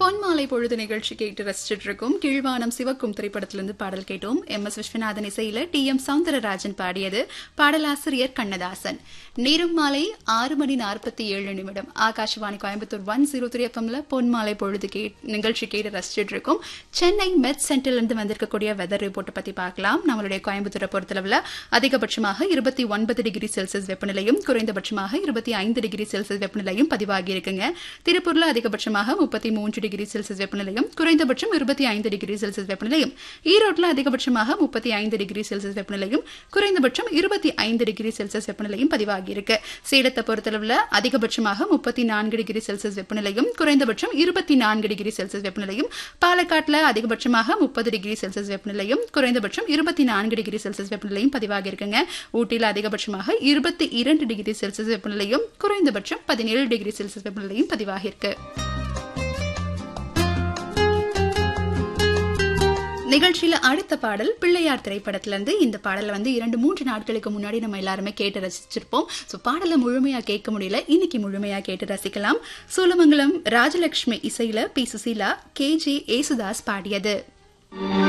பொன்மாலை பொழுது நிகழ்ச்சி கேட்டு ரசிச்சிட்டு இருக்கோம் கீழ்வானம் சிவக்கும் திரைப்படத்திலிருந்து பாடல் கேட்டோம் எம் எஸ் விஸ்வநாதன் இசையில டி எம் சவுந்தரராஜன் பாடியது பாடலாசிரியர் கண்ணதாசன் நேரம் மாலை ஆறு மணி நாற்பத்தி ஏழு நிமிடம் Akashvani Coimbatore one zero three எஃப்எம்ல பொன்மாலை பொழுது கே நிகழ்ச்சி கேட்டு ரசிச்சிட்டு இருக்கோம் சென்னை மெட் சென்டர்ல இருந்து வந்திருக்கக்கூடிய வெதர் ரிப்போர்ட்டை பத்தி பார்க்கலாம் நம்மளுடைய கோயம்புத்தூரை பொறுத்தளவுல அதிகபட்சமாக இருபத்தி ஒன்பது டிகிரி செல்சியஸ் வெப்பநிலையும் குறைந்தபட்சமாக இருபத்தி ஐந்து டிகிரி செல்சியஸ் வெப்பநிலையும் பதிவாகி இருக்குங்க திருப்பூர்ல அதிகபட்சமாக முப்பத்தி மூன்று டிகிரி செல்சியஸ் வெப்பநிலையும் குறைந்தபட்சம் இருபத்தி ஐந்து டிகிரி செல்சியஸ் வெப்பநிலையும் ஈரோட்டில் அதிகபட்சமாக முப்பத்தி ஐந்து டிகிரி செல்சியஸ் வெப்பநிலையும் குறைந்தபட்சம் இருபத்தி ஐந்து டிகிரி செல்சியஸ் வெப்பநிலையும் பதிவாகி இருக்கு சேலத்தை பொறுத்தளவில் அதிகபட்சமாக முப்பத்தி நான்கு டிகிரி செல்சியஸ் வெப்பநிலையும் குறைந்தபட்சம் இருபத்தி நான்கு டிகிரி செல்சியஸ் வெப்பநிலையும் பாலக்காட்டில் அதிகபட்சமாக முப்பது டிகிரி செல்சியஸ் வெப்பநிலையும் குறைந்தபட்சம் இருபத்தி நான்கு டிகிரி செல்சியஸ் வெப்பநிலையும் பதிவாகி இருக்குங்க ஊட்டியில் அதிகபட்சமாக இருபத்தி இரண்டு டிகிரி செல்சியஸ் வெப்பநிலையும் குறைந்தபட்சம் பதினேழு டிகிரி செல்சியஸ் வெப்பநிலையும் பதிவாகி இருக்கு நிகழ்ச்சியில அடுத்த பாடல் பிள்ளையார் திரைப்படத்துல இருந்து இந்த பாடலை வந்து இரண்டு மூன்று நாட்களுக்கு முன்னாடி நம்ம எல்லாருமே கேட்டு ரசிச்சிருப்போம் ஸோ பாடலை முழுமையா கேட்க முடியல இன்னைக்கு முழுமையா கேட்டு ரசிக்கலாம் சூலமங்கலம் ராஜலட்சுமி இசையில P Susheela K J Yesudas பாடியது